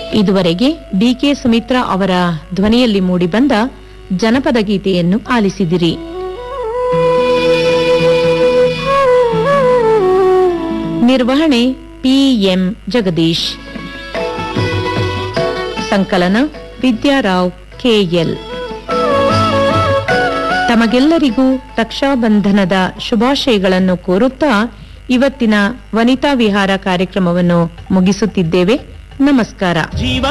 ಇದುವರೆಗೆ ಡಿಕೆ ಸುಮಿತ್ರಾ ಅವರ ಧ್ವನಿಯಲ್ಲಿ ಮೂಡಿಬಂದ ಜನಪದ ಗೀತೆಯನ್ನು ಆಲಿಸಿದಿರಿ ನಿರ್ವಹಣೆ ಪಿಎಂ ಜಗದೀಶ್ ಸಂಕಲನ ವಿದ್ಯಾರಾವ್ ಕೆಎಲ್ ತಮಗೆಲ್ಲರಿಗೂ ರಕ್ಷಾಬಂಧನದ ಶುಭಾಶಯಗಳನ್ನು ಕೋರುತ್ತಾ ಇವತ್ತಿನ ವನಿತಾ ವಿಹಾರ ಕಾರ್ಯಕ್ರಮವನ್ನು ಮುಗಿಸುತ್ತಿದ್ದೇವೆ ನಮಸ್ಕಾರ ಜೀವ